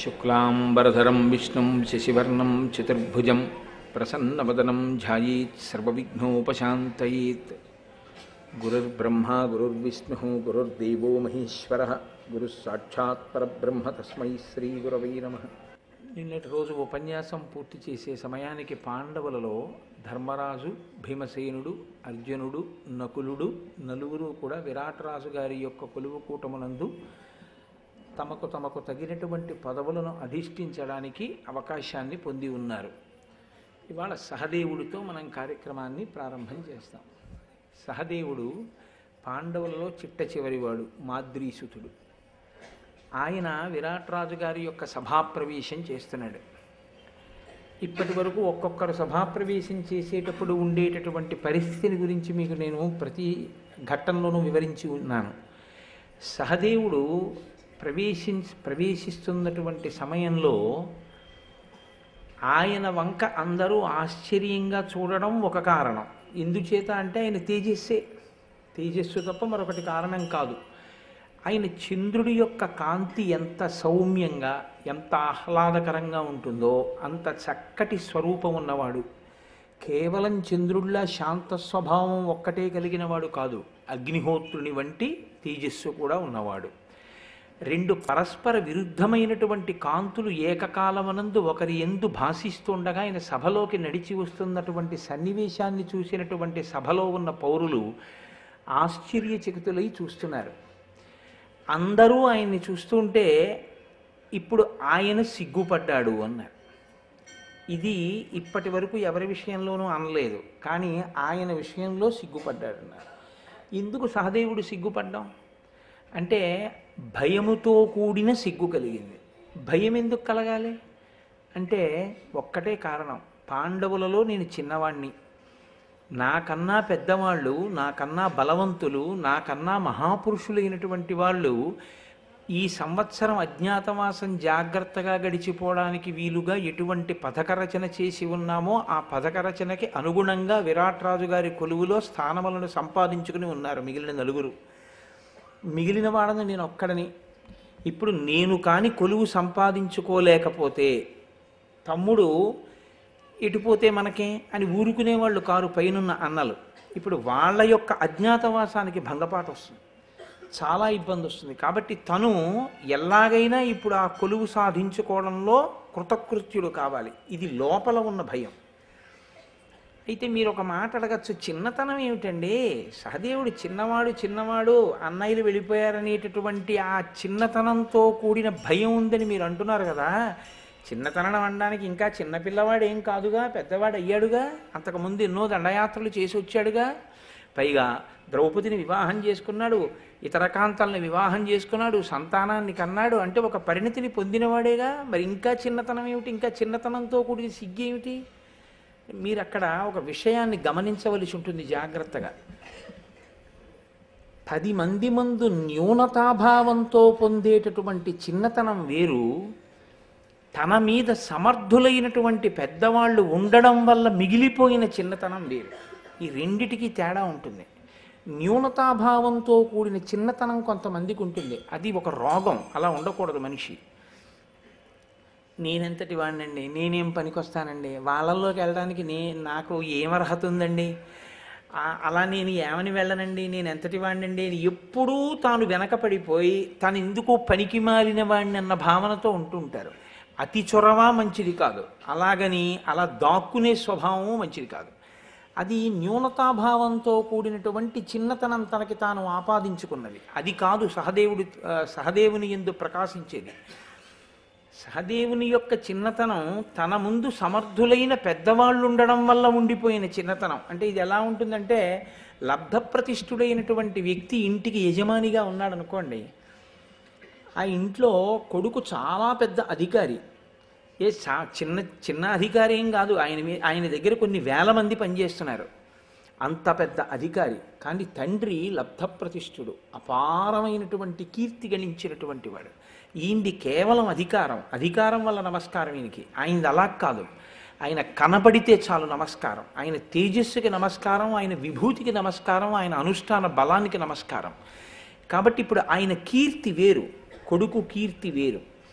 శుక్లాంబరధరం విష్ణుం శశివర్ణం చతుర్భుజం ప్రసన్నవదనం ధ్యాయేత్ సర్వవిఘ్నోపశాంతయేత్ గురుర్బ్రహ్మా గురుర్విష్ణు గురుర్దేవో మహేశ్వర గురు సాక్షాత్ పరబ్రహ్మ తస్మై శ్రీ గురవై నమ నిన్నటి రోజు ఉపన్యాసం పూర్తి చేసే సమయానికి పాండవులలో ధర్మరాజు భీమసేనుడు అర్జునుడు నకులుడు నలుగురు కూడా విరాటరాజు గారి యొక్క కొలువు కూటమునందు తమకు తమకు తగినటువంటి పదవులను అధిష్ఠించడానికి అవకాశాన్ని పొంది ఉన్నారు ఇవాళ సహదేవుడితో మనం కార్యక్రమాన్ని ప్రారంభం చేస్తాం సహదేవుడు పాండవులలో చిట్ట చివరివాడు మాద్రీసుతుడు ఆయన విరాట్రాజు గారి యొక్క సభాప్రవేశం చేస్తున్నాడు ఇప్పటి వరకు ఒక్కొక్కరు సభాప్రవేశం చేసేటప్పుడు ఉండేటటువంటి పరిస్థితిని గురించి మీకు నేను ప్రతి ఘట్టంలోనూ వివరించి ఉన్నాను సహదేవుడు ప్రవేశిం ప్రవేశిస్తున్నటువంటి సమయంలో ఆయన వంక అందరూ ఆశ్చర్యంగా చూడడం ఒక కారణం ఎందుచేత అంటే ఆయన తేజస్సే తేజస్సు తప్ప మరొకటి కారణం కాదు ఆయన చంద్రుడి యొక్క కాంతి ఎంత సౌమ్యంగా ఎంత ఆహ్లాదకరంగా ఉంటుందో అంత చక్కటి స్వరూపం ఉన్నవాడు కేవలం చంద్రుడిలా శాంత స్వభావం ఒక్కటే కలిగిన వాడు కాదు అగ్నిహోత్రుని వంటి తేజస్సు కూడా ఉన్నవాడు రెండు పరస్పర విరుద్ధమైనటువంటి కాంతులు ఏకకాలమనందు ఒకరి ఎందు భాషిస్తుండగా ఆయన సభలోకి నడిచి వస్తున్నటువంటి సన్నివేశాన్ని చూసినటువంటి సభలో ఉన్న పౌరులు ఆశ్చర్యచకితులై చూస్తున్నారు అందరూ ఆయన్ని చూస్తుంటే ఇప్పుడు ఆయన సిగ్గుపడ్డాడు అన్నారు ఇది ఇప్పటి వరకు ఎవరి విషయంలోనూ అనలేదు కానీ ఆయన విషయంలో సిగ్గుపడ్డాడు అన్నారు ఎందుకు సహదేవుడు సిగ్గుపడ్డాం అంటే భయముతో కూడిన సిగ్గు కలిగింది భయం ఎందుకు కలగాలి అంటే ఒక్కటే కారణం పాండవులలో నేను చిన్నవాణ్ణి నాకన్నా పెద్దవాళ్ళు నాకన్నా బలవంతులు నాకన్నా మహాపురుషులైనటువంటి వాళ్ళు ఈ సంవత్సరం అజ్ఞాతవాసం జాగ్రత్తగా గడిచిపోవడానికి వీలుగా ఎటువంటి పథక రచన చేసి ఉన్నామో ఆ పథక రచనకి అనుగుణంగా విరాట్ రాజు గారి కొలువులో స్థానములను సంపాదించుకుని ఉన్నారు మిగిలిన నలుగురు మిగిలిన వాళ్ళని నేను ఒక్కడని ఇప్పుడు నేను కాని కొలువు సంపాదించుకోలేకపోతే తమ్ముడు ఎటుపోతే మనకే అని ఊరుకునే వాళ్ళు కారు పైనున్న అన్నలు ఇప్పుడు వాళ్ళ యొక్క అజ్ఞాతవాసానికి భంగపాటు వస్తుంది చాలా ఇబ్బంది వస్తుంది కాబట్టి తను ఎలాగైనా ఇప్పుడు ఆ కొలువు సాధించుకోవడంలో కృతకృత్యుడు కావాలి ఇది లోపల ఉన్న భయం అయితే మీరు ఒక మాట అడగచ్చు చిన్నతనం ఏమిటండి సహదేవుడు చిన్నవాడు చిన్నవాడు అన్నయ్యలు వెళ్ళిపోయారనేటటువంటి ఆ చిన్నతనంతో కూడిన భయం ఉందని మీరు అంటున్నారు కదా చిన్నతనం అనడానికి ఇంకా చిన్నపిల్లవాడు ఏం కాదుగా పెద్దవాడు అయ్యాడుగా అంతకుముందు ఎన్నో దండయాత్రలు చేసి వచ్చాడుగా పైగా ద్రౌపదిని వివాహం చేసుకున్నాడు ఇతర కాంతాలను వివాహం చేసుకున్నాడు సంతానాన్ని కన్నాడు అంటే ఒక పరిణతిని పొందినవాడేగా మరి ఇంకా చిన్నతనం ఏమిటి ఇంకా చిన్నతనంతో కూడిన సిగ్గేమిటి మీరు అక్కడ ఒక విషయాన్ని గమనించవలసి ఉంటుంది జాగ్రత్తగా పది మంది మందు న్యూనతాభావంతో పొందేటటువంటి చిన్నతనం వేరు తన మీద సమర్థులైనటువంటి పెద్దవాళ్ళు ఉండడం వల్ల మిగిలిపోయిన చిన్నతనం వేరు ఈ రెండిటికి తేడా ఉంటుంది న్యూనతాభావంతో కూడిన చిన్నతనం కొంతమందికి ఉంటుంది అది ఒక రోగం అలా ఉండకూడదు మనిషి నేనెంతటి వాడినండి నేనేం పనికొస్తానండి వాళ్ళల్లోకి వెళ్ళడానికి నే నాకు ఏం అర్హత ఉందండి అలా నేను ఏమని వెళ్ళనండి నేను ఎంతటి వాడినండి ఎప్పుడూ తాను వెనకపడిపోయి తాను ఎందుకు పనికి మారిన వాడిని అన్న భావనతో ఉంటుంటారు అతి చొరవ మంచిది కాదు అలాగని అలా దాక్కునే స్వభావము మంచిది కాదు అది న్యూనతాభావంతో కూడినటువంటి చిన్నతనం తనకి తాను ఆపాదించుకున్నది అది కాదు సహదేవుడి సహదేవుని ఎందు ప్రకాశించేది సహదేవుని యొక్క చిన్నతనం తన ముందు సమర్థులైన పెద్దవాళ్ళు ఉండడం వల్ల ఉండిపోయిన చిన్నతనం అంటే ఇది ఎలా ఉంటుందంటే లబ్ధప్రతిష్ఠుడైనటువంటి వ్యక్తి ఇంటికి యజమానిగా ఉన్నాడు అనుకోండి ఆ ఇంట్లో కొడుకు చాలా పెద్ద అధికారి ఏ చా చిన్న చిన్న అధికారి ఏం కాదు ఆయన ఆయన దగ్గర కొన్ని వేల మంది పనిచేస్తున్నారు అంత పెద్ద అధికారి కానీ తండ్రి లబ్ధప్రతిష్ఠుడు అపారమైనటువంటి కీర్తి గణించినటువంటి వాడు ఈయనది కేవలం అధికారం అధికారం వల్ల నమస్కారం ఈయనకి ఆయనది అలా కాదు ఆయన కనబడితే చాలు నమస్కారం ఆయన తేజస్సుకి నమస్కారం ఆయన విభూతికి నమస్కారం ఆయన అనుష్ఠాన బలానికి నమస్కారం కాబట్టి ఇప్పుడు ఆయన కీర్తి వేరు కొడుకు కీర్తి వేరు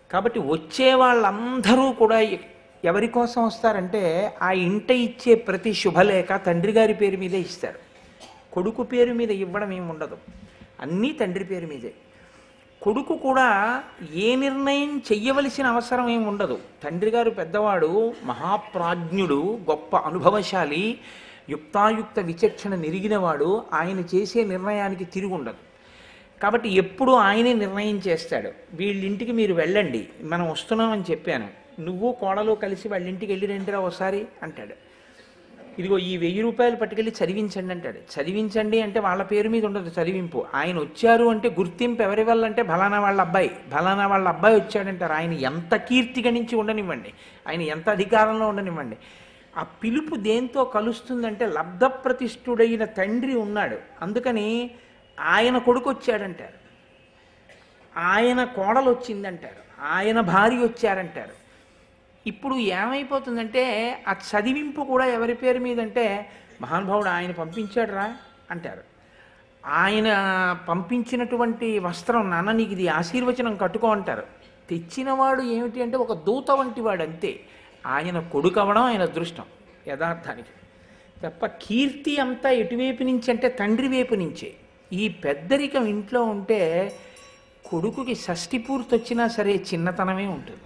కాబట్టి వచ్చే వాళ్ళందరూ కూడా ఎ- ఎవరి కోసం వస్తారంటే ఆ ఇంట ఇచ్చే ప్రతి శుభలేఖ తండ్రి గారి పేరు మీదే ఇస్తారు కొడుకు పేరు మీద ఇవ్వడం ఏమి ఉండదు అన్నీ తండ్రి పేరు మీదే కొడుకు కూడా ఏ నిర్ణయం చెయ్యవలసిన అవసరం ఏమి ఉండదు తండ్రి గారు పెద్దవాడు మహాప్రాజ్ఞుడు గొప్ప అనుభవశాలి యుక్తాయుక్త విచక్షణ నిరిగినవాడు ఆయన చేసే నిర్ణయానికి తిరిగి ఉండదు కాబట్టి ఎప్పుడు ఆయనే నిర్ణయం చేస్తాడు వీళ్ళింటికి మీరు వెళ్ళండి మనం వస్తున్నామని చెప్పాను నువ్వు కోడలు కలిసి వాళ్ళ ఇంటికి వెళ్ళి రండిరా ఒకసారి అంటాడు ఇదిగో ఈ వెయ్యి రూపాయలు పట్టుకెళ్ళి చదివించండి అంటాడు చదివించండి అంటే వాళ్ళ పేరు మీద ఉండదు చదివింపు ఆయన వచ్చారు అంటే గుర్తింపు ఎవరి వల్ల అంటే ఫలానా వాళ్ళ అబ్బాయి ఫలానా వాళ్ళ అబ్బాయి వచ్చాడంటారు ఆయన ఎంత కీర్తి గణించి ఉండనివ్వండి ఆయన ఎంత అధికారంలో ఉండనివ్వండి ఆ పిలుపు దేంతో కలుస్తుందంటే లబ్ధప్రతిష్ఠుడైన తండ్రి ఉన్నాడు అందుకని ఆయన కొడుకు వచ్చాడంటారు ఆయన కోడలు వచ్చిందంటారు ఆయన భార్య వచ్చారంటారు ఇప్పుడు ఏమైపోతుందంటే ఆ చదివింపు కూడా ఎవరి పేరు మీద అంటే మహానుభావుడు ఆయన పంపించాడు రా అంటారు ఆయన పంపించినటువంటి వస్త్రం నాన్న నీకు ఇది ఆశీర్వచనం కట్టుకో అంటారు తెచ్చినవాడు ఏమిటి అంటే ఒక దూత వంటి వాడు అంతే ఆయన కొడుకు అవ్వడం ఆయన అదృష్టం యథార్థానికి తప్ప కీర్తి అంతా ఎటువైపు నుంచి అంటే తండ్రి వైపు నుంచే ఈ పెద్దరికం ఇంట్లో ఉంటే కొడుకుకి షష్ఠి పూర్తి వచ్చినా సరే చిన్నతనమే ఉంటుంది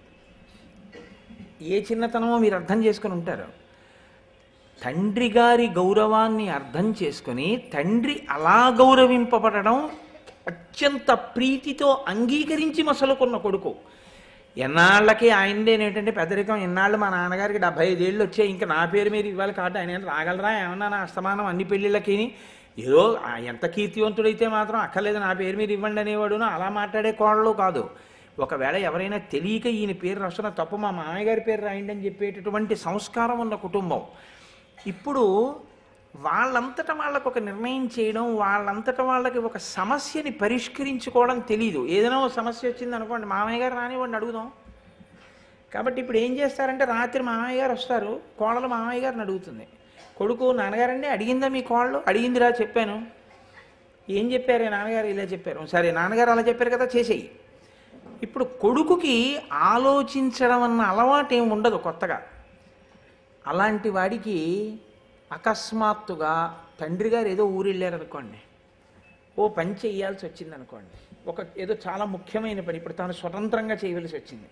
ఏ చిన్నతనమో మీరు అర్థం చేసుకుని ఉంటారు తండ్రి గారి గౌరవాన్ని అర్థం చేసుకుని తండ్రి అలా గౌరవింపబడడం అత్యంత ప్రీతితో అంగీకరించి మసలుకున్న కొడుకు ఎన్నాళ్ళకి ఆయనదే ఏంటంటే పెద్దరికం ఎన్నాళ్ళు మా నాన్నగారికి డెబ్బై ఐదేళ్ళు వచ్చాయి ఇంకా నా పేరు మీద ఇవ్వాలి కాబట్టి ఆయన ఏం రాగలరా ఏమన్నా నా అస్తమానం అన్ని పెళ్ళిళ్ళకి ఏదో ఆ ఎంత కీర్తివంతుడైతే మాత్రం అక్కర్లేదు నా పేరు మీద ఇవ్వండి అనేవాడును అలా మాట్లాడే కోడలు కాదు ఒకవేళ ఎవరైనా తెలియక ఈయన పేరు రాస్తున్న తప్పు మా మామయ్య గారి పేరు రాయండి అని చెప్పేటటువంటి సంస్కారం ఉన్న కుటుంబం ఇప్పుడు వాళ్ళంతట వాళ్ళకు ఒక నిర్ణయం చేయడం వాళ్ళంతట వాళ్ళకి ఒక సమస్యని పరిష్కరించుకోవడం తెలియదు ఏదైనా ఒక సమస్య వచ్చింది అనుకోండి మామయ్య గారు రానివ్వండి అడుగుదాం కాబట్టి ఇప్పుడు ఏం చేస్తారంటే రాత్రి మామయ్య గారు వస్తారు కోడలు మామయ్య గారిని అడుగుతుంది కొడుకు నాన్నగారండి అడిగిందా మీ కోడలు అడిగిందిరా చెప్పాను ఏం చెప్పారు నాన్నగారు ఇలా చెప్పారు సరే నాన్నగారు అలా చెప్పారు కదా చేసేయి ఇప్పుడు కొడుకుకి ఆలోచించడం అన్న అలవాటు ఏమి ఉండదు కొత్తగా అలాంటి వాడికి అకస్మాత్తుగా తండ్రి గారు ఏదో ఊరు వెళ్ళారనుకోండి ఓ పని చేయాల్సి వచ్చింది అనుకోండి ఒక ఏదో చాలా ముఖ్యమైన పని ఇప్పుడు తాను స్వతంత్రంగా చేయవలసి వచ్చింది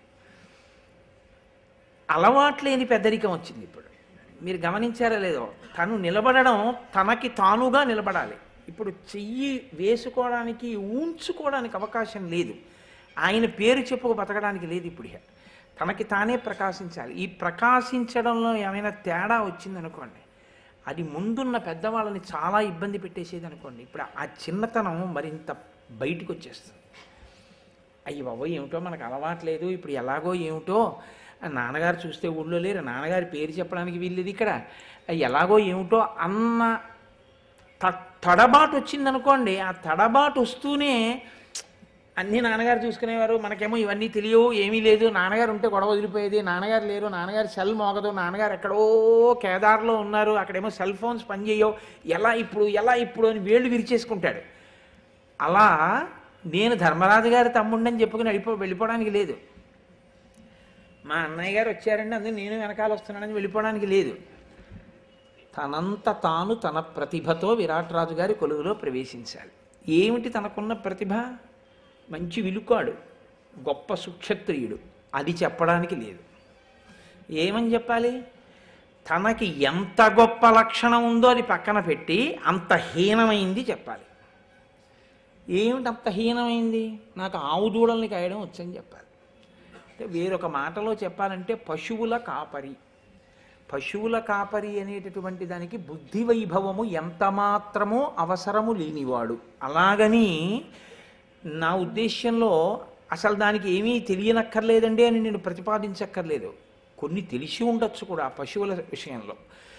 అలవాట్లేని పెద్దరికం వచ్చింది ఇప్పుడు మీరు గమనించారా లేదో తను నిలబడడం తనకి తానుగా నిలబడాలి ఇప్పుడు చెయ్యి వేసుకోవడానికి ఊంచుకోవడానికి అవకాశం లేదు ఆయన పేరు చెప్పుకు బతకడానికి లేదు ఇప్పుడు ఇక. తనకి తానే ప్రకాశించాలి ఈ ప్రకాశించడంలో ఏమైనా తేడా వచ్చిందనుకోండి అది ముందున్న పెద్దవాళ్ళని చాలా ఇబ్బంది పెట్టేసేది అనుకోండి ఇప్పుడు ఆ చిన్నతనం మరింత బయటికి వచ్చేస్తుంది అయ్యి బాబోయ్ ఏమిటో మనకు అలవాట్లేదు ఇప్పుడు ఎలాగో ఏమిటో ఆ నాన్నగారు చూస్తే ఊళ్ళో లేరు నాన్నగారి పేరు చెప్పడానికి వీల్లేదు ఇక్కడ ఆ ఎలాగో ఏమిటో అన్న త- తడబాటు వచ్చిందనుకోండి ఆ తడబాటు వస్తూనే అన్నీ నాన్నగారు చూసుకునేవారు మనకేమో ఇవన్నీ తెలియవు ఏమీ లేదు నాన్నగారు ఉంటే గొడవ వదిలిపోయేది నాన్నగారు లేరు నాన్నగారు సెల్ మోగదు నాన్నగారు ఎక్కడో కేదార్లో ఉన్నారు అక్కడేమో సెల్ ఫోన్స్ పనిచేయవు ఎలా ఇప్పుడు ఎలా ఇప్పుడు అని వేళ్ళు విరిచేసుకుంటాడు అలా నేను ధర్మరాజు గారి తమ్ముడని చెప్పుకుని వెళ్ళిపో వెళ్ళిపోవడానికి లేదు మా అన్నయ్య గారు వచ్చారండి అందుకే నేను వెనకాల వస్తున్నానని వెళ్ళిపోవడానికి లేదు తనంత తాను తన ప్రతిభతో విరాట్ రాజు గారి కొలువులో ప్రవేశించాలి ఏమిటి తనకున్న ప్రతిభ మంచి విలుకాడు గొప్ప సుక్షత్రియుడు అది చెప్పడానికి లేదు ఏమని చెప్పాలి తనకి ఎంత గొప్ప లక్షణం ఉందో అది పక్కన పెట్టి అంత హీనమైంది చెప్పాలి ఏమిటి అంత హీనమైంది నాకు ఆవు దూడల్ని కాయడం వచ్చని చెప్పాలి అంటే వేరొక మాటలో చెప్పాలంటే పశువుల కాపరి పశువుల కాపరి అనేటటువంటి దానికి బుద్ధి వైభవము ఎంత మాత్రమో అవసరము లేనివాడు అలాగని నా ఉద్దేశ్యంలో అసలు దానికి ఏమీ తెలియనక్కర్లేదండి అని నేను ప్రతిపాదించక్కర్లేదు కొన్ని తెలిసి ఉండొచ్చు కూడా ఆ పశువుల విషయంలో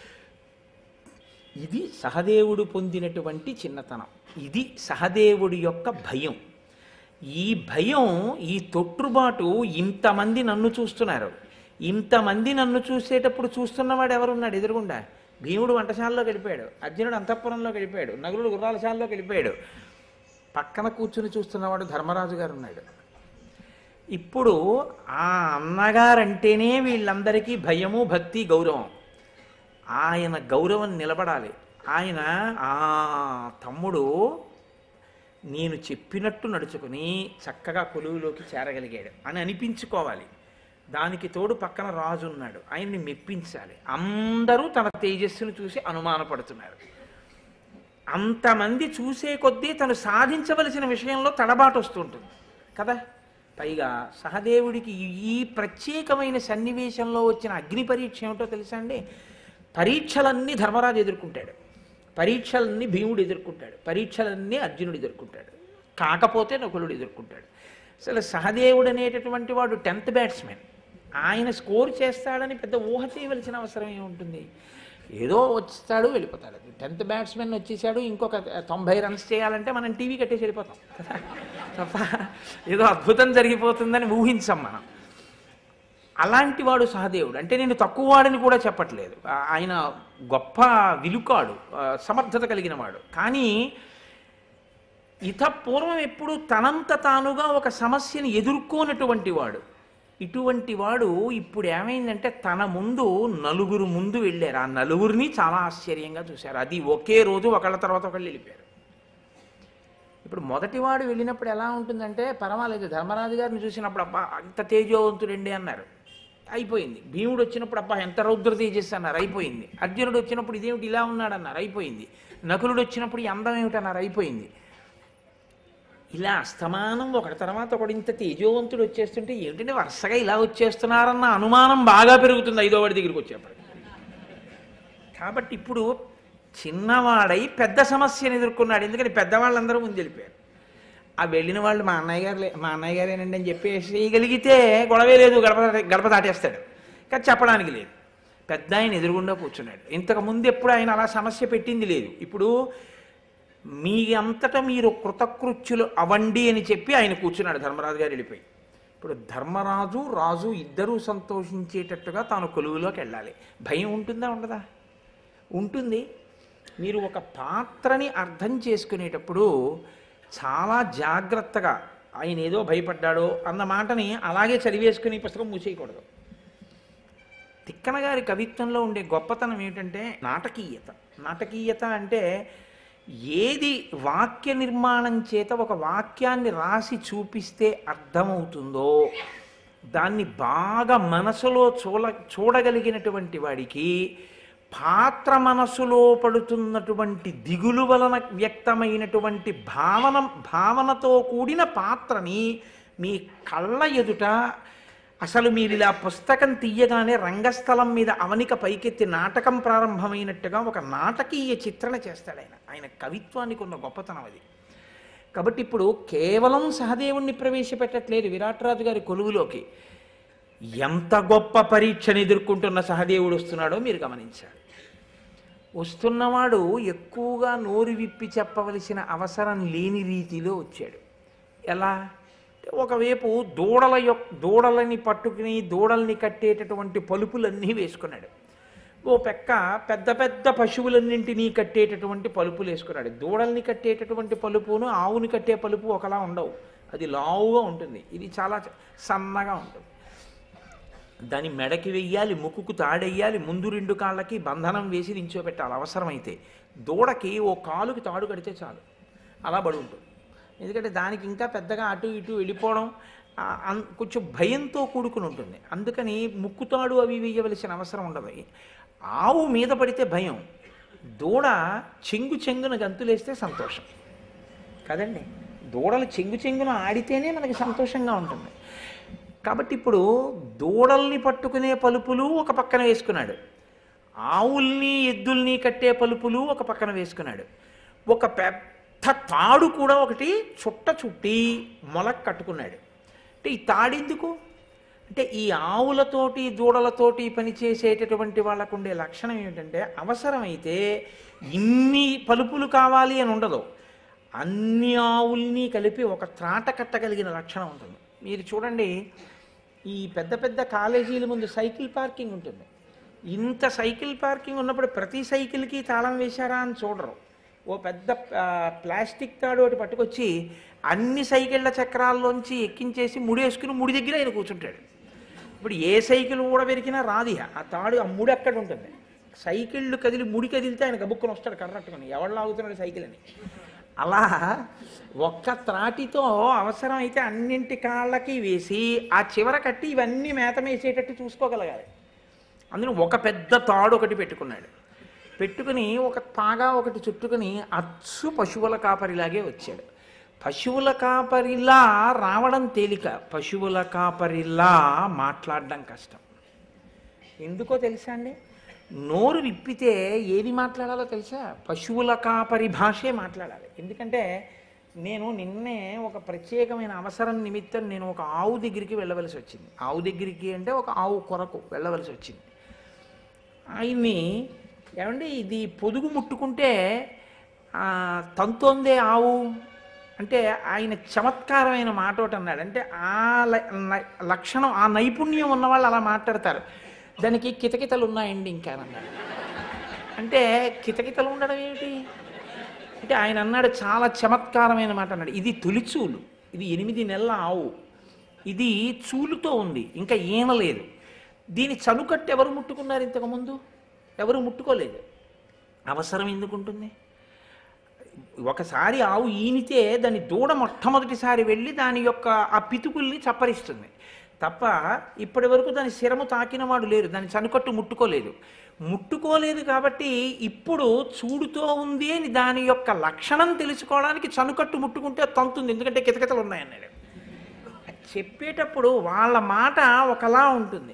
ఇది సహదేవుడు పొందినటువంటి చిన్నతనం ఇది సహదేవుడి యొక్క భయం ఈ భయం ఈ తొట్టుబాటు ఇంతమంది నన్ను చూస్తున్నారు ఇంతమంది నన్ను చూసేటప్పుడు చూస్తున్నవాడు ఎవరున్నాడు ఎదురుగుండా భీముడు వంటశాలలో గడిపాడు అర్జునుడు అంతఃపురంలో గడిపాడు నగులుడు గుర్రాలశాలలో గడిపాడు పక్కన కూర్చుని చూస్తున్నవాడు ధర్మరాజు గారు ఉన్నాడు ఇప్పుడు ఆ అన్నగారంటేనే వీళ్ళందరికీ భయము భక్తి గౌరవం ఆయన గౌరవం నిలబడాలి ఆయన ఆ తమ్ముడు నేను చెప్పినట్టు నడుచుకుని చక్కగా కొలువులోకి చేరగలిగాడు అని అనిపించుకోవాలి దానికి తోడు పక్కన రాజు ఉన్నాడు ఆయన్ని మెప్పించాలి అందరూ తన తేజస్సును చూసి అనుమానపడుతున్నారు అంతమంది చూసే కొద్దీ తను సాధించవలసిన విషయంలో తడబాటు వస్తుంటుంది కదా పైగా సహదేవుడికి ఈ ప్రత్యేకమైన సన్నివేశంలో వచ్చిన అగ్ని పరీక్ష ఏమిటో తెలుసా అండి పరీక్షలన్నీ ధర్మరాజు ఎదుర్కొంటాడు పరీక్షలన్నీ భీముడు ఎదుర్కొంటాడు పరీక్షలన్నీ అర్జునుడు ఎదుర్కొంటాడు కాకపోతే నకులుడు ఎదుర్కొంటాడు అసలు సహదేవుడు అనేటటువంటి వాడు టెన్త్ బ్యాట్స్మెన్ ఆయన స్కోర్ చేస్తాడని పెద్ద ఊహ చేయవలసిన అవసరం ఏముంటుంది ఏదో వచ్చేస్తాడు వెళ్ళిపోతాడు టెన్త్ బ్యాట్స్మెన్ వచ్చేసాడు ఇంకొక తొంభై రన్స్ చేయాలంటే మనం టీవీ కట్టేసి వెళ్ళిపోతాం కదా తప్ప ఏదో అద్భుతం జరిగిపోతుందని ఊహించాం మనం అలాంటి వాడు సహదేవుడు అంటే నేను తక్కువ వాడని కూడా చెప్పట్లేదు ఆ- ఆయన గొప్ప విలుకాడు ఆ, సమర్థత కలిగిన వాడు కానీ ఇత పూర్వం ఎప్పుడు తనంత తానుగా ఒక సమస్యని ఎదుర్కోనటువంటి వాడు ఇటువంటి వాడు ఇప్పుడు ఏమైందంటే తన ముందు నలుగురు ముందు వెళ్ళారు ఆ నలుగురిని చాలా ఆశ్చర్యంగా చూశారు అది ఒకే రోజు ఒకళ్ళ తర్వాత ఒకళ్ళు వెళ్ళిపోయారు ఇప్పుడు మొదటివాడు వెళ్ళినప్పుడు ఎలా ఉంటుందంటే పర్వాలేదు ధర్మరాజు గారిని చూసినప్పుడు అబ్బా అంత తేజోవంతుడండి అన్నారు అయిపోయింది భీముడు వచ్చినప్పుడు అబ్బా ఎంత రౌద్ర తేజస్సు అన్నారు అయిపోయింది అర్జునుడు వచ్చినప్పుడు ఇదేమిటి ఇలా ఉన్నాడు అన్నారు అయిపోయింది నకులుడు వచ్చినప్పుడు ఈ అందం ఏమిటన్నారు అయిపోయింది ఇలా అస్తమానం ఒకటి తర్వాత ఒకటి ఇంత తేజోవంతుడు వచ్చేస్తుంటే ఏమిటంటే వరుసగా ఇలా వచ్చేస్తున్నారన్న అనుమానం బాగా పెరుగుతుంది ఐదో వాడి దగ్గరికి వచ్చేప్పటికి కాబట్టి ఇప్పుడు చిన్నవాడై పెద్ద సమస్యను ఎదుర్కొన్నాడు ఎందుకని పెద్దవాళ్ళందరూ ముందు వెళ్ళిపోయారు ఆ వెళ్ళిన వాళ్ళు మా అన్నయ్య గారు మా అన్నయ్య గారేనండి అని చెప్పేసి చేయగలిగితే గొడవే లేదు గడప దాటే- గడప దాటేస్తాడు కానీ చెప్పడానికి లేదు పెద్ద ఆయన ఎదురుగుండా కూర్చున్నాడు ఇంతకు ముందు ఎప్పుడు ఆయన అలా సమస్య పెట్టింది లేదు ఇప్పుడు మీ అంతటా మీరు కృతకృత్యులు అవండి అని చెప్పి ఆయన కూర్చున్నాడు ధర్మరాజు గారు వెళ్ళిపోయి ఇప్పుడు ధర్మరాజు రాజు ఇద్దరూ సంతోషించేటట్టుగా తాను కొలువులోకి వెళ్ళాలి భయం ఉంటుందా ఉండదా ఉంటుంది మీరు ఒక పాత్రని అర్థం చేసుకునేటప్పుడు చాలా జాగ్రత్తగా ఆయన ఏదో భయపడ్డాడో అన్న మాటని అలాగే చదివేసుకుని ఈ పుస్తకం మూసేయకూడదు తిక్కన గారి కవిత్వంలో ఉండే గొప్పతనం ఏమిటంటే నాటకీయత నాటకీయత అంటే ఏది వాక్య నిర్మాణం చేత ఒక వాక్యాన్ని రాసి చూపిస్తే అర్థమవుతుందో దాన్ని బాగా మనసులో చూడ చూడగలిగినటువంటి వాడికి పాత్ర మనసులో పడుతున్నటువంటి దిగులు వలన వ్యక్తమైనటువంటి భావన భావనతో కూడిన పాత్రని మీ కళ్ళ ఎదుట అసలు మీరు ఇలా పుస్తకం తీయగానే రంగస్థలం మీద అవనిక పైకెత్తి నాటకం ప్రారంభమైనట్టుగా ఒక నాటకీయ చిత్రణ చేస్తాడు ఆయన ఆయన కవిత్వానికి ఉన్న గొప్పతనం అది కాబట్టి ఇప్పుడు కేవలం సహదేవుణ్ణి ప్రవేశపెట్టట్లేదు విరాట్రాజు గారి కొలువులోకి ఎంత గొప్ప పరీక్షను ఎదుర్కొంటున్న సహదేవుడు వస్తున్నాడో మీరు గమనించాలి వస్తున్నవాడు ఎక్కువగా నోరు విప్పి చెప్పవలసిన అవసరం లేని రీతిలో వచ్చాడు ఎలా అంటే ఒకవైపు దూడల యొక్క దూడలని పట్టుకుని దూడల్ని కట్టేటటువంటి పలుపులన్నీ వేసుకున్నాడు ఓ పెక్క పెద్ద పెద్ద పశువులన్నింటినీ కట్టేటటువంటి పలుపులు వేసుకున్నాడు దూడల్ని కట్టేటటువంటి పలుపును ఆవుని కట్టే పలుపు ఒకలా ఉండవు అది లావుగా ఉంటుంది ఇది చాలా సన్నగా ఉంటుంది దాని మెడకి వెయ్యాలి ముక్కుకు తాడెయ్యాలి ముందు రెండు కాళ్ళకి బంధనం వేసి నించోబెట్టాలి అవసరమైతే దూడకి ఓ కాలుకి తాడు కడితే చాలు అలా పడి ఉంటుంది ఎందుకంటే దానికి ఇంకా పెద్దగా అటు ఇటు వెళ్ళిపోవడం ఆ, అన్- కొంచెం భయంతో కూడుకుని ఉంటుంది అందుకని ముక్కుతాడు అవి వేయవలసిన అవసరం ఉండదు ఆవు మీద పడితే భయం దూడ చెంగు చెంగున గంతులేస్తే సంతోషం కదండి దూడలు చెంగు చెంగున ఆడితేనే మనకి సంతోషంగా ఉంటుంది కాబట్టి ఇప్పుడు దూడల్ని పట్టుకునే పలుపులు ఒక పక్కన వేసుకున్నాడు ఆవుల్ని ఎద్దుల్ని కట్టే పలుపులు ఒక పక్కన వేసుకున్నాడు ఒక పెద్ద తాడు కూడా ఒకటి చుట్ట చుట్టి మొలక కట్టుకున్నాడు అంటే ఈ తాడెందుకు అంటే ఈ ఆవులతోటి దూడలతోటి పనిచేసేటటువంటి వాళ్ళకు ఉండే లక్షణం ఏమిటంటే అవసరమైతే ఇన్ని పలుపులు కావాలి అని ఉండదు అన్ని ఆవుల్ని కలిపి ఒక త్రాట కట్టగలిగిన లక్షణం ఉంటుంది మీరు చూడండి ఈ పెద్ద పెద్ద కాలేజీల ముందు సైకిల్ పార్కింగ్ ఉంటుంది ఇంత సైకిల్ పార్కింగ్ ఉన్నప్పుడు ప్రతి సైకిల్కి తాళం వేశారా అని చూడరు ఓ పెద్ద ఆ, ప్లాస్టిక్ తాడు ఒకటి పట్టుకొచ్చి అన్ని సైకిళ్ళ చక్రాల్లోంచి ఎక్కించేసి ముడేసుకుని ముడి దగ్గర ఆయన కూర్చుంటాడు ఇప్పుడు ఏ సైకిల్ కూడా పెరిగినా రాది ఆ తాడు ఆ ముడి అక్కడ ఉంటుంది సైకిళ్ళు కదిలి ముడి కదిలితే ఆయన గబుక్కుని వస్తాడు కర్రట్టుకొని ఎవరు లాగుతున్నాడు సైకిల్ అని అలా ఒక్క త్రాటితో అవసరమైతే అన్నింటి కాళ్ళకి వేసి ఆ చివర కట్టి ఇవన్నీ మేత మేసేటట్టు చూసుకోగలగాలి అందులో ఒక పెద్ద తాడు ఒకటి పెట్టుకున్నాడు పెట్టుకుని ఒక పాగా ఒకటి చుట్టుకుని అచ్చు పశువుల కాపరిలాగే వచ్చాడు పశువుల కాపరిలా రావడం తేలిక పశువుల కాపరిలా మాట్లాడడం కష్టం ఎందుకో తెలుసా అండి నోరు విప్పితే ఏది మాట్లాడాలో తెలుసా పశువుల కాపరి భాషే మాట్లాడాలి ఎందుకంటే నేను నిన్నే ఒక ప్రత్యేకమైన అవసరం నిమిత్తం నేను ఒక ఆవు దగ్గరికి వెళ్ళవలసి వచ్చింది ఆవు దగ్గరికి అంటే ఒక ఆవు కొరకు వెళ్ళవలసి వచ్చింది ఆయన్ని ఏమండి ఇది పొదుగు ముట్టుకుంటే ఆ, తంతోందే ఆవు అంటే ఆయన చమత్కారమైన మాట ఒకటి అన్నాడు అంటే ఆ ల- ల- లక్షణం ఆ నైపుణ్యం ఉన్న వాళ్ళు అలా మాట్లాడతారు దానికి కితకితలు ఉన్నాయండి ఇంకా అని అన్నాడు అంటే కితకితలు ఉండడం ఏమిటి అంటే ఆయన అన్నాడు చాలా చమత్కారమైన మాట అన్నాడు ఇది తొలిచూలు ఇది ఎనిమిది నెలల ఆవు ఇది చూలుతో ఉంది ఇంకా ఈనలేదు దీని చనుకట్టు ఎవరు ముట్టుకున్నారు ఇంతకుముందు ఎవరు ముట్టుకోలేదు అవసరం ఎందుకు ఉంటుంది ఒకసారి ఆవు ఈనితే దాని దూడ మొట్టమొదటిసారి వెళ్ళి దాని యొక్క ఆ పితుకుల్ని చప్పరిస్తుంది తప్ప ఇప్పటి వరకు దాని శిరము తాకిన వాడు లేరు దాని చనుకట్టు ముట్టుకోలేదు ముట్టుకోలేదు కాబట్టి ఇప్పుడు చూడుతో ఉంది అని దాని యొక్క లక్షణం తెలుసుకోవడానికి చనుకట్టు ముట్టుకుంటే తంతుంది ఎందుకంటే కితకితలు ఉన్నాయన్నాడు అది చెప్పేటప్పుడు వాళ్ళ మాట ఒకలా ఉంటుంది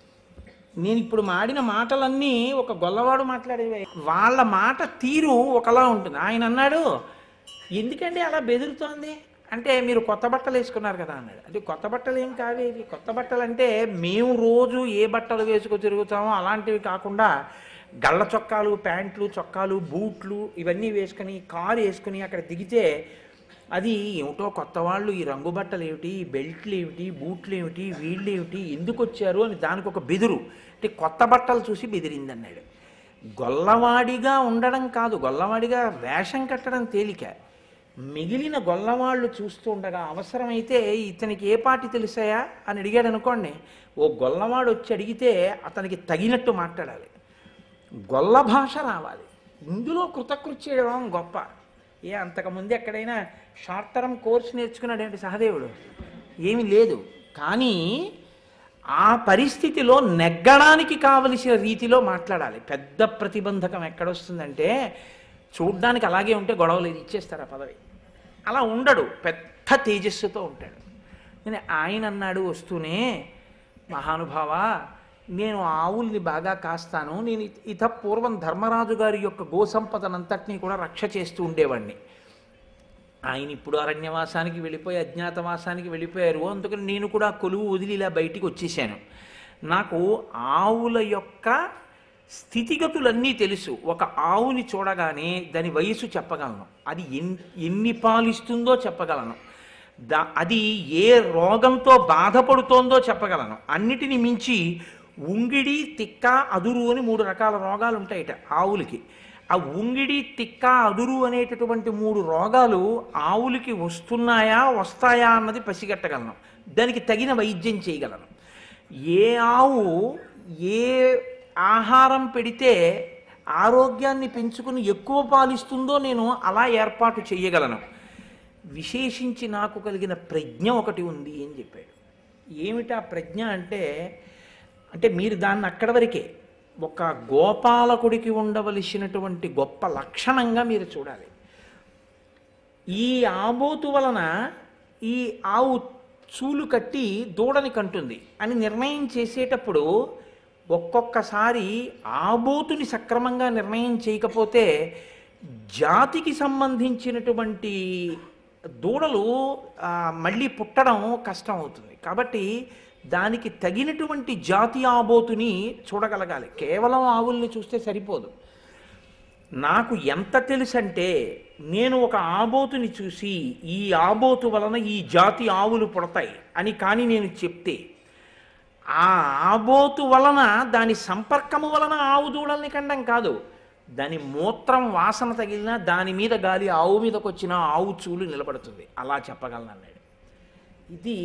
నేను ఇప్పుడు మాడిన మాటలన్నీ ఒక గొల్లవాడు మాట్లాడేవే వాళ్ళ మాట తీరు ఒకలా ఉంటుంది ఆయన అన్నాడు ఎందుకండి అలా బెదురుతోంది అంటే మీరు కొత్త బట్టలు వేసుకున్నారు కదా అన్నాడు అది కొత్త బట్టలు ఏం కావేవి కొత్త బట్టలు అంటే మేము రోజు ఏ బట్టలు వేసుకు తిరుగుతామో అలాంటివి కాకుండా గళ్ళ చొక్కాలు ప్యాంట్లు చొక్కాలు బూట్లు ఇవన్నీ వేసుకుని కారు వేసుకుని అక్కడ దిగితే అది ఏమిటో కొత్త వాళ్ళు ఈ రంగు బట్టలు ఏమిటి ఈ బెల్ట్లు ఏమిటి బూట్లు ఏమిటి వీళ్ళు ఏమిటి ఎందుకు వచ్చారు అని దానికి ఒక బెదురు అంటే కొత్త బట్టలు చూసి బెదిరిందన్నాడు గొల్లవాడిగా ఉండడం కాదు గొల్లవాడిగా వేషం కట్టడం తేలిక మిగిలిన గొల్లవాళ్ళు చూస్తూ ఉండగా అవసరమైతే ఇతనికి ఏ పాటి తెలుసాయా అని అడిగాడు అనుకోండి ఓ గొల్లవాడు వచ్చి అడిగితే అతనికి తగినట్టు మాట్లాడాలి గొల్ల భాష రావాలి ఇందులో కృతకృత్యడం గొప్ప ఏ అంతకుముందు ఎక్కడైనా షార్ట్ టర్మ్ కోర్స్ నేర్చుకున్నాడేంటి సహదేవుడు ఏమీ లేదు కానీ ఆ పరిస్థితిలో నెగ్గడానికి కావలసిన రీతిలో మాట్లాడాలి పెద్ద ప్రతిబంధకం ఎక్కడొస్తుందంటే చూడ్డానికి అలాగే ఉంటే గొడవలు ఇచ్చేస్తారు ఆ పదవి అలా ఉండడు పెద్ద తేజస్సుతో ఉంటాడు నేను ఆయన అన్నాడు వస్తూనే మహానుభావ నేను ఆవుల్ని బాగా కాస్తాను నేను ఇత- ఇత పూర్వం ధర్మరాజు గారి యొక్క గోసంపదనంతటినీ కూడా రక్ష చేస్తూ ఉండేవాడిని ఆయన ఇప్పుడు అరణ్యవాసానికి వెళ్ళిపోయి అజ్ఞాతవాసానికి వెళ్ళిపోయారు అందుకని నేను కూడా కొలువు వదిలి ఇలా బయటికి వచ్చేసాను నాకు ఆవుల యొక్క స్థితిగతులన్నీ తెలుసు ఒక ఆవుని చూడగానే దాని వయసు చెప్పగలను అది ఎన్ ఎన్ని పాలిస్తుందో చెప్పగలను దా అది ఏ రోగంతో బాధపడుతోందో చెప్పగలను అన్నిటిని మించి ఉంగిడి తిక్క అదురు అని మూడు రకాల రోగాలు ఉంటాయిట ఆవులకి ఆ ఉంగిడి తిక్క అదురు అనేటటువంటి మూడు రోగాలు ఆవులకి వస్తున్నాయా వస్తాయా అన్నది పసిగట్టగలను దానికి తగిన వైద్యం చేయగలను ఏ ఆవు ఏ ఆహారం పెడితే ఆరోగ్యాన్ని పెంచుకుని ఎక్కువ పాలిస్తుందో నేను అలా ఏర్పాటు చేయగలను విశేషించి నాకు కలిగిన ప్రజ్ఞ ఒకటి ఉంది అని చెప్పాడు ఏమిటా ప్రజ్ఞ అంటే అంటే మీరు దాన్ని అక్కడ వరకే ఒక గోపాలకుడికి ఉండవలసినటువంటి గొప్ప లక్షణంగా మీరు చూడాలి ఈ ఆబోతు వలన ఈ ఆవు చూలు కట్టి దూడని కంటుంది అని నిర్ణయం చేసేటప్పుడు ఒక్కొక్కసారి ఆబోతుని సక్రమంగా నిర్ణయం చేయకపోతే జాతికి సంబంధించినటువంటి దూడలు ఆ, మళ్ళీ పుట్టడం కష్టం అవుతుంది కాబట్టి దానికి తగినటువంటి జాతి ఆబోతుని చూడగలగాలి కేవలం ఆవుల్ని చూస్తే సరిపోదు నాకు ఎంత తెలుసంటే నేను ఒక ఆబోతుని చూసి ఈ ఆబోతు వలన ఈ జాతి ఆవులు పుడతాయి అని కానీ నేను చెప్తే ఆ ఆబోతు వలన దాని సంపర్కము వలన ఆవు దూడల్ని కండం కాదు దాని మూత్రం వాసన తగిలినా దాని మీద గాలి ఆవు మీదకి వచ్చిన ఆవు చూలు నిలబడుతుంది అలా చెప్పగలను అన్నాడు ఇది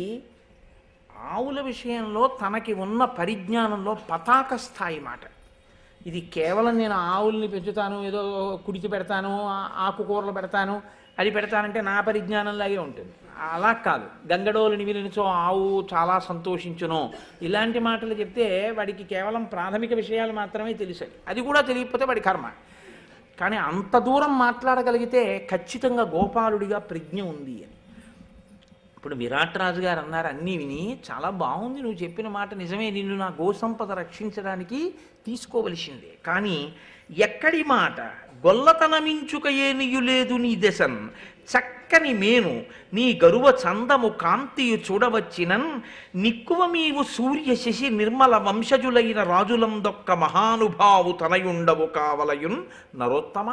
ఆవుల విషయంలో తనకి ఉన్న పరిజ్ఞానంలో పతాక స్థాయి మాట ఇది కేవలం నేను ఆవుల్ని పెంచుతాను ఏదో కుడితి పెడతాను ఆ- ఆకుకూరలు పెడతాను అది పెడతానంటే నా పరిజ్ఞానంలాగే ఉంటుంది అలా కాదు గంగడోలు వినిచో ఆవు చాలా సంతోషించును ఇలాంటి మాటలు చెప్తే వాడికి కేవలం ప్రాథమిక విషయాలు మాత్రమే తెలుసాయి అది కూడా తెలియకపోతే వాడి కర్మ కానీ అంత దూరం మాట్లాడగలిగితే ఖచ్చితంగా గోపాలుడిగా ప్రజ్ఞ ఉంది అని ఇప్పుడు విరాట్ రాజు గారు అన్నారు అన్నీ విని చాలా బాగుంది నువ్వు చెప్పిన మాట నిజమే నిన్ను నా గోసంపద రక్షించడానికి తీసుకోవలసిందే కానీ ఎక్కడి మాట గొల్లతనమించుక ఏనియు లేదు నీ దశన్ చక్కని మేను నీ గరువ చందము కాంతియు చూడవచ్చినన్ నిక్కువ మీవు సూర్య శశి నిర్మల వంశజులైన రాజులందొక్క మహానుభావు తనయుండవు కావలయున్ నరోత్తమ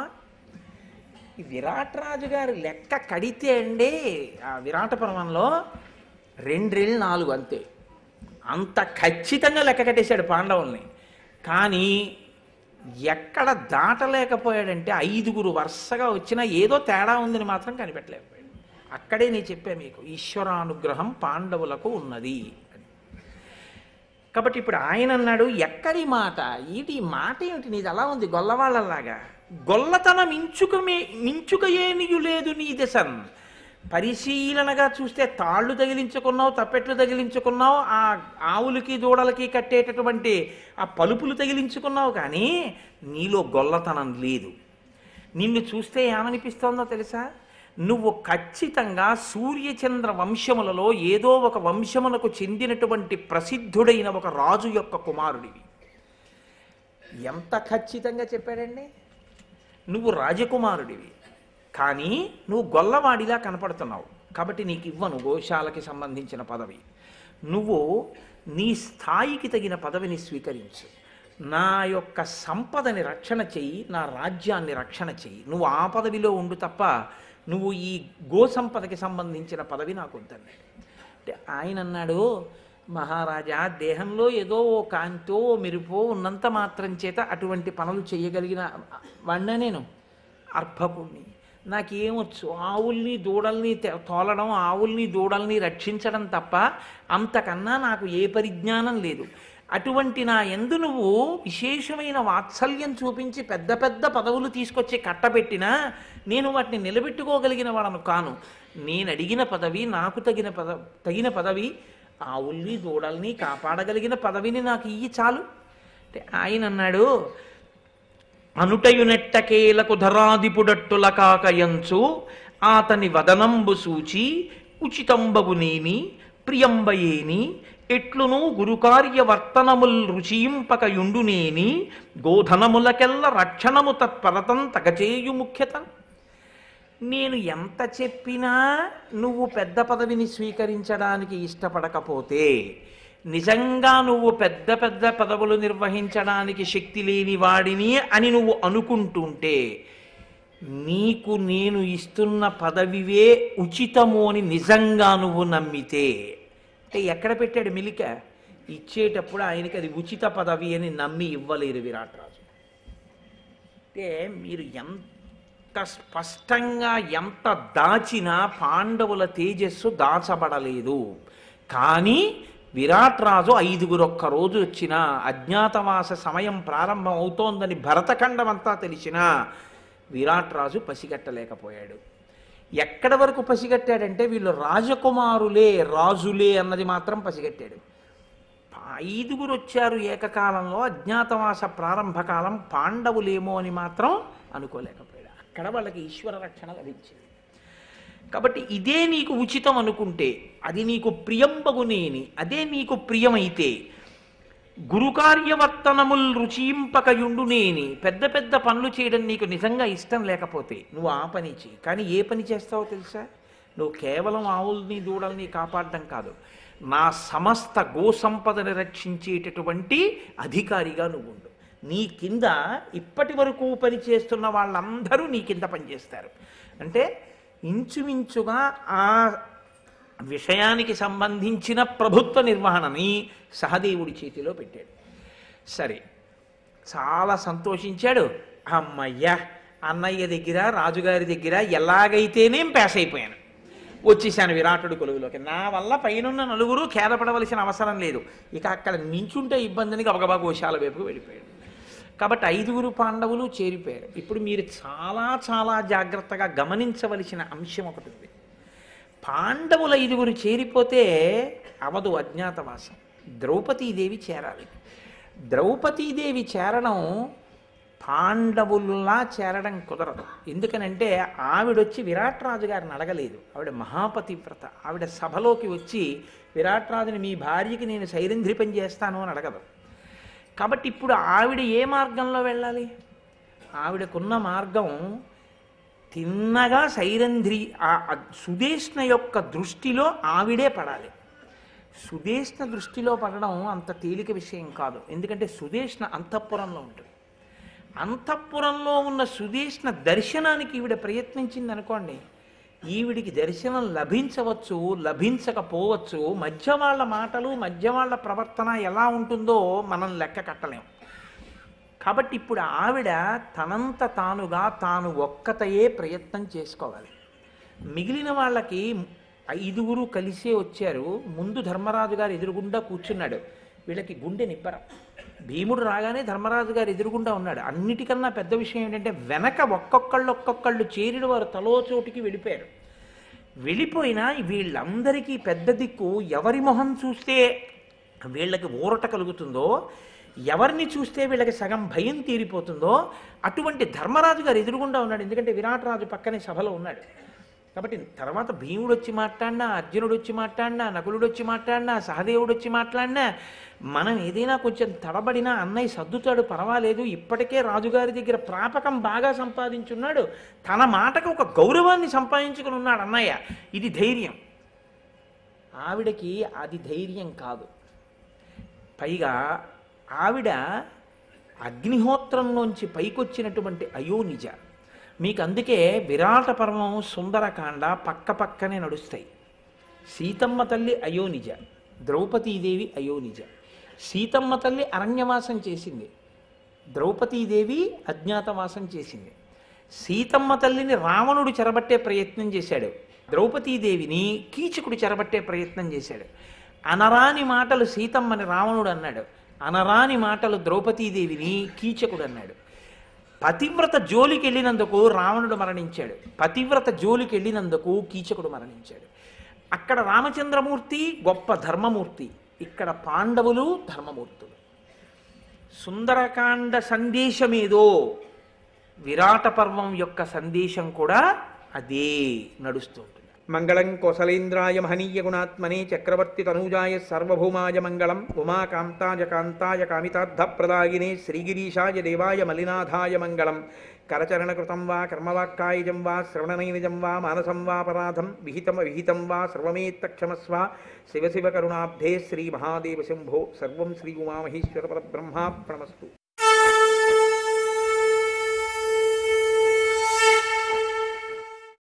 ఈ విరాట్ రాజు గారి లెక్క కడితే అండి ఆ విరాట పర్వంలో రెండ్రెళ్ళు నాలుగు అంతే అంత ఖచ్చితంగా లెక్క కట్టేశాడు పాండవుల్ని కానీ ఎక్కడ దాటలేకపోయాడంటే ఐదుగురు వరుసగా వచ్చినా ఏదో తేడా ఉందని మాత్రం కనిపెట్టలేకపోయాడు అక్కడే నేను చెప్పా మీకు ఈశ్వరానుగ్రహం పాండవులకు ఉన్నది అని కాబట్టి ఇప్పుడు ఆయన అన్నాడు ఎక్కడి మాట ఈటి ఈ మాట ఏమిటి నీది అలా ఉంది గొల్లవాళ్ళలాగా గొల్లతన మించుక మే మించుక ఏనియు లేదు నీ దశన్ పరిశీలనగా చూస్తే తాళ్ళు తగిలించుకున్నావు తప్పెట్లు తగిలించుకున్నావు ఆ ఆవులకి దూడలకి కట్టేటటువంటి ఆ పలుపులు తగిలించుకున్నావు కానీ నీలో గొల్లతనం లేదు నిన్ను చూస్తే ఏమనిపిస్తోందో తెలుసా నువ్వు ఖచ్చితంగా సూర్యచంద్ర వంశములలో ఏదో ఒక వంశమునకు చెందినటువంటి ప్రసిద్ధుడైన ఒక రాజు యొక్క కుమారుడివి ఎంత ఖచ్చితంగా చెప్పాడండి నువ్వు రాజకుమారుడివి కానీ నువ్వు గొల్లవాడిలా కనపడుతున్నావు కాబట్టి నీకు ఇవ్వను గోశాలకి సంబంధించిన పదవి నువ్వు నీ స్థాయికి తగిన పదవిని స్వీకరించు నా యొక్క సంపదని రక్షణ చెయ్యి నా రాజ్యాన్ని రక్షణ చెయ్యి నువ్వు ఆ పదవిలో ఉండు తప్ప నువ్వు ఈ గో సంపదకి సంబంధించిన పదవి నాకు వద్దన్నాడు అంటే ఆయన అన్నాడు మహారాజా దేహంలో ఏదో ఓ కాంతో ఓ మెరుపో ఉన్నంత మాత్రం చేత అటువంటి పనులు చేయగలిగిన వాడినా నేను అర్భకుణ్ణి నాకేమొచ్చు ఆవుల్ని దూడల్ని తె- తోలడం ఆవుల్ని దూడల్ని రక్షించడం తప్ప అంతకన్నా నాకు ఏ పరిజ్ఞానం లేదు అటువంటి నా ఎందు నువ్వు విశేషమైన వాత్సల్యం చూపించి పెద్ద పెద్ద పదవులు తీసుకొచ్చి కట్టబెట్టినా నేను వాటిని నిలబెట్టుకోగలిగిన వాడను కాను నేను అడిగిన పదవి నాకు తగిన పద తగిన పదవి ఆవుల్ని దూడల్ని కాపాడగలిగిన పదవిని నాకు ఇయ్యి చాలు అంటే ఆయన అన్నాడు అనుటయునెట్టకేలకు ధరాదిపుడట్టుల కాకయంచు ఆతని వదనంబు సూచి ఉచితంబగునేని ప్రియంబయేని ఎట్లును గురుకార్య వర్తనముల్ రుచియింపకయుండునేని గోధనములకెల్ల రక్షణము తత్పరతం తగచేయు ముఖ్యత నేను ఎంత చెప్పినా నువ్వు పెద్ద పదవిని స్వీకరించడానికి ఇష్టపడకపోతే నిజంగా నువ్వు పెద్ద పెద్ద పదవులు నిర్వహించడానికి శక్తి లేని వాడిని అని నువ్వు అనుకుంటుంటే నీకు నేను ఇస్తున్న పదవివే ఉచితము అని నిజంగా నువ్వు నమ్మితే అంటే ఎక్కడ పెట్టాడు మిలిక ఇచ్చేటప్పుడు ఆయనకి అది ఉచిత పదవి అని నమ్మి ఇవ్వలేరు విరాట్ రాజు అంటే మీరు ఎంత స్పష్టంగా ఎంత దాచినా పాండవుల తేజస్సు దాచబడలేదు కానీ విరాట్ రాజు ఐదుగురు ఒక్క రోజు వచ్చిన అజ్ఞాతవాస సమయం ప్రారంభం అవుతోందని భరతఖండం అంతా తెలిసినా విరాట్ రాజు పసిగట్టలేకపోయాడు ఎక్కడ వరకు పసిగట్టాడంటే వీళ్ళు రాజకుమారులే రాజులే అన్నది మాత్రం పసిగట్టాడు ఐదుగురు వచ్చారు ఏకకాలంలో అజ్ఞాతవాస ప్రారంభకాలం పాండవులేమో అని మాత్రం అనుకోలేకపోయాడు అక్కడ వాళ్ళకి ఈశ్వర రక్షణ లభించింది కాబట్టి ఇదే నీకు ఉచితం అనుకుంటే అది నీకు ప్రియంబగునేని అదే నీకు ప్రియమైతే గురుకార్యవర్తనముల్ రుచింపకయుండునేని పెద్ద పెద్ద పనులు చేయడం నీకు నిజంగా ఇష్టం లేకపోతే నువ్వు ఆ పని చేయి కానీ ఏ పని చేస్తావో తెలుసా నువ్వు కేవలం ఆవుల్ని దూడల్ని కాపాడడం కాదు నా సమస్త గోసంపదని రక్షించేటటువంటి అధికారిగా నువ్వు ఉండు నీ కింద ఇప్పటి వరకు పనిచేస్తున్న వాళ్ళందరూ నీ కింద పనిచేస్తారు అంటే ఇంచుమించుగా ఆ విషయానికి సంబంధించిన ప్రభుత్వ నిర్వహణని సహదేవుడి చేతిలో పెట్టాడు సరే చాలా సంతోషించాడు అమ్మయ్యా అన్నయ్య దగ్గర రాజుగారి దగ్గర ఎలాగైతేనేం పాస్ అయిపోయాను వచ్చేసాను విరాటుడి కొలువులోకి నా వల్ల పైనున్న నలుగురు ఖేదపడవలసిన అవసరం లేదు ఇక అక్కడ నించుంటే ఇబ్బందిని గబగబా గోశాల వైపుకు వెళ్ళిపోయాడు కాబట్టి ఐదుగురు పాండవులు చేరిపోయారు ఇప్పుడు మీరు చాలా చాలా జాగ్రత్తగా గమనించవలసిన అంశం ఒకటి ఉంది పాండవుల ఐదుగురు చేరిపోతే అవదు అజ్ఞాతవాసం ద్రౌపదీదేవి చేరాలి ద్రౌపదీదేవి చేరడం పాండవుల్లా చేరడం కుదరదు ఎందుకనంటే ఆవిడొచ్చి విరాట్ రాజు గారిని అడగలేదు ఆవిడ మహాపతివ్రత ఆవిడ సభలోకి వచ్చి విరాట్ రాజుని మీ భార్యకి నేను సైరంధ్రిపం చేస్తాను అని అడగదు కాబట్టి ఇప్పుడు ఆవిడ ఏ మార్గంలో వెళ్ళాలి ఆవిడకున్న మార్గం తిన్నగా సైరంధ్రి ఆ ఆ సుదేష్ణ యొక్క దృష్టిలో ఆవిడే పడాలి సుదేష్ణ దృష్టిలో పడడం అంత తేలిక విషయం కాదు ఎందుకంటే సుదేష్ణ అంతఃపురంలో ఉంటుంది అంతఃపురంలో ఉన్న సుదేష్ణ దర్శనానికి ఈవిడ ప్రయత్నించింది అనుకోండి ఈవిడికి దర్శనం లభించవచ్చు లభించకపోవచ్చు మధ్య వాళ్ళ మాటలు మధ్య వాళ్ళ ప్రవర్తన ఎలా ఉంటుందో మనం లెక్క కట్టలేం కాబట్టి ఇప్పుడు ఆవిడ తనంత తానుగా తాను ఒక్కతయే ప్రయత్నం చేసుకోవాలి మిగిలిన వాళ్ళకి ఐదుగురు కలిసే వచ్చారు ముందు ధర్మరాజు గారు ఎదురుగుండా కూర్చున్నాడు వీళ్ళకి గుండె నిబ్బరం భీముడు రాగానే ధర్మరాజు గారు ఎదురుగుండా ఉన్నాడు అన్నిటికన్నా పెద్ద విషయం ఏంటంటే వెనక ఒక్కొక్కళ్ళు ఒక్కొక్కళ్ళు చేరిన వారు తలో చోటికి వెళ్ళిపోయారు వెళ్ళిపోయినా వీళ్ళందరికీ పెద్ద దిక్కు ఎవరి మొహం చూస్తే వీళ్ళకి ఊరట కలుగుతుందో ఎవరిని చూస్తే వీళ్ళకి సగం భయం తీరిపోతుందో అటువంటి ధర్మరాజు గారు ఎదురుగుండా ఉన్నాడు ఎందుకంటే విరాట్ రాజు పక్కనే సభలో ఉన్నాడు కాబట్టి తర్వాత భీముడు వచ్చి మాట్లాడినా అర్జునుడు వచ్చి మాట్లాడినా నకులుడు వచ్చి మాట్లాడినా సహదేవుడు వచ్చి మాట్లాడినా మనం ఏదైనా కొంచెం తడబడినా అన్నయ్య సర్దుతాడు పర్వాలేదు ఇప్పటికే రాజుగారి దగ్గర ప్రాపకం బాగా సంపాదించున్నాడు తన మాటకు ఒక గౌరవాన్ని సంపాదించుకుని ఉన్నాడు అన్నయ్య ఇది ధైర్యం ఆవిడకి అది ధైర్యం కాదు పైగా ఆవిడ అగ్నిహోత్రంలోంచి పైకొచ్చినటువంటి అయోనిజ మీకు అందుకే విరాట పర్వం సుందరకాండ పక్క పక్కనే నడుస్తాయి సీతమ్మ తల్లి అయోనిజ ద్రౌపదీదేవి అయోనిజ సీతమ్మ తల్లి అరణ్యవాసం చేసింది ద్రౌపదీదేవి అజ్ఞాతవాసం చేసింది సీతమ్మ తల్లిని రావణుడు చెరబట్టే ప్రయత్నం చేశాడు ద్రౌపదీదేవిని కీచకుడు చెరబట్టే ప్రయత్నం చేశాడు అనరాని మాటలు సీతమ్మని రావణుడు అన్నాడు అనరాని మాటలు ద్రౌపదీదేవిని కీచకుడు అన్నాడు పతివ్రత జోలికి వెళ్ళినందుకు రావణుడు మరణించాడు పతివ్రత జోలికి వెళ్ళినందుకు కీచకుడు మరణించాడు అక్కడ రామచంద్రమూర్తి గొప్ప ధర్మమూర్తి ఇక్కడ పాండవులు ధర్మమూర్తులు సుందరకాండ సందేశమేదో విరాట పర్వం యొక్క సందేశం కూడా అదే నడుస్తూ ఉంటుంది మంగళం కోసలేంద్రాయ మహనీయ గుణాత్మనే చక్రవర్తి తనూజాయ సర్వభౌమాయ మంగళం ఉమాకాంతాయ కాంతాయ కామితార్థప్రదాయినే శ్రీగిరీశాయ దేవాయ మలినాథాయ మంగళం కరచరణకృతం వా కర్మవాక్కాయజం వా శ్రవణనైనజం వా మానసం వా పరాధం విహితం విహితం వా సర్వమేత్తక్షమస్వ శివ శివ కరుణాబ్ధే శ్రీ మహాదేవ శంభో సర్వం శ్రీ ఉమామహేశ్వర పరబ్రహ్మార్పణమస్తు